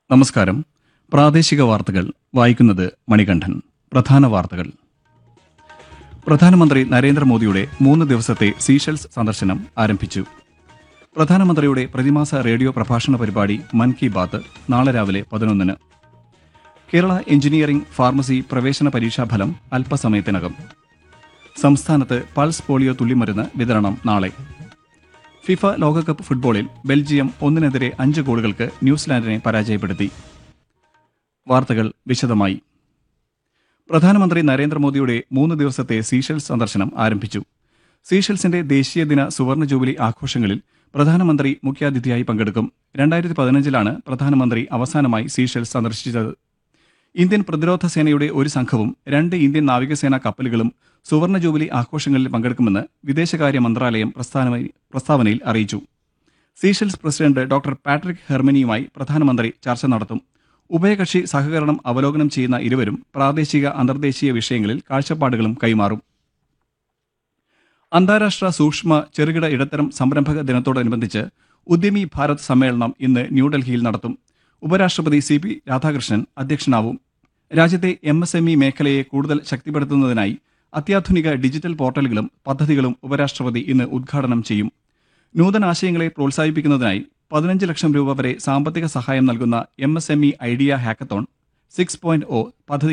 നമസ്കാരം പ്രാദേശിക വാർത്തകൾ വായിക്കുന്നത് മണികണ്ഠൻ പ്രധാന വാർത്തകൾ പ്രധാനമന്ത്രി നരേന്ദ്രമോദിയുടെ മൂന്ന് ദിവസത്തെ സീഷെൽസ് സന്ദർശനം ആരംഭിച്ചു പ്രധാനമന്ത്രിയുടെ പ്രതിമാസ റേഡിയോ പ്രഭാഷണ പരിപാടി മൻ കി ബാത്ത് നാളെ രാവിലെ പതിനൊന്നിന് കേരള എഞ്ചിനീയറിംഗ് ഫാർമസി പ്രവേശന പരീക്ഷാഫലം അല്പസമയത്തിനകം സംസ്ഥാനത്ത് പൾസ് പോളിയോ തുള്ളിമരുന്ന് വിതരണം നാളെ ഫിഫ ലോകകപ്പ് ഫുട്ബോളിൽ ബെൽജിയം ഒന്നിനെതിരെ അഞ്ച് ഗോളുകൾക്ക് ന്യൂസിലാൻഡിനെ പരാജയപ്പെടുത്തി വാർത്തകൾ വിശദമായി പ്രധാനമന്ത്രി നരേന്ദ്രമോദിയുടെ മൂന്ന് ദിവസത്തെ സീഷെൽസ് സന്ദർശനം ആരംഭിച്ചു സീഷെൽസിന്റെ ദേശീയ ദിന സുവർണ ജൂബിലി ആഘോഷങ്ങളിൽ പ്രധാനമന്ത്രി മുഖ്യാതിഥിയായി പങ്കെടുക്കും രണ്ടായിരത്തി പതിനഞ്ചിലാണ് പ്രധാനമന്ത്രി അവസാനമായി സീഷെൽസ് സന്ദർശിച്ചത് ഇന്ത്യൻ പ്രതിരോധ സേനയുടെ ഒരു സംഘവും രണ്ട് ഇന്ത്യൻ നാവികസേനാ കപ്പലുകളും സുവർണ ജൂബിലി ആഘോഷങ്ങളിൽ പങ്കെടുക്കുമെന്ന് വിദേശകാര്യ മന്ത്രാലയം പ്രസ്താവന- പ്രസ്താവനയിൽ അറിയിച്ചു സീഷെൽസ് പ്രസിഡന്റ് ഡോക്ടർ പാട്രിക് ഹെർമനിയുമായി പ്രധാനമന്ത്രി ചർച്ച നടത്തും ഉഭയകക്ഷി സഹകരണം അവലോകനം ചെയ്യുന്ന ഇരുവരും പ്രാദേശിക അന്തർദേശീയ വിഷയങ്ങളിൽ കാഴ്ചപ്പാടുകളും കൈമാറും അന്താരാഷ്ട്ര സൂക്ഷ്മ ചെറുകിട ഇടത്തരം സംരംഭക ദിനത്തോടനുബന്ധിച്ച് ഉദ്യമി ഭാരത് സമ്മേളനം ഇന്ന് ന്യൂഡൽഹിയിൽ നടത്തും ഉപരാഷ്ട്രപതി സി പി രാധാകൃഷ്ണൻ അധ്യക്ഷനാവും രാജ്യത്തെ എം എസ് എം ഇ മേഖലയെ കൂടുതൽ ശക്തിപ്പെടുത്തുന്നതിനായി അത്യാധുനിക ഡിജിറ്റൽ പോർട്ടലുകളും പദ്ധതികളും ഉപരാഷ്ട്രപതി ഇന്ന് ഉദ്ഘാടനം ചെയ്യും നൂതനാശയങ്ങളെ പ്രോത്സാഹിപ്പിക്കുന്നതിനായി പതിനഞ്ച് ലക്ഷം രൂപ വരെ സാമ്പത്തിക സഹായം നൽകുന്ന M S M E idea hackathon six point O പദ്ധതി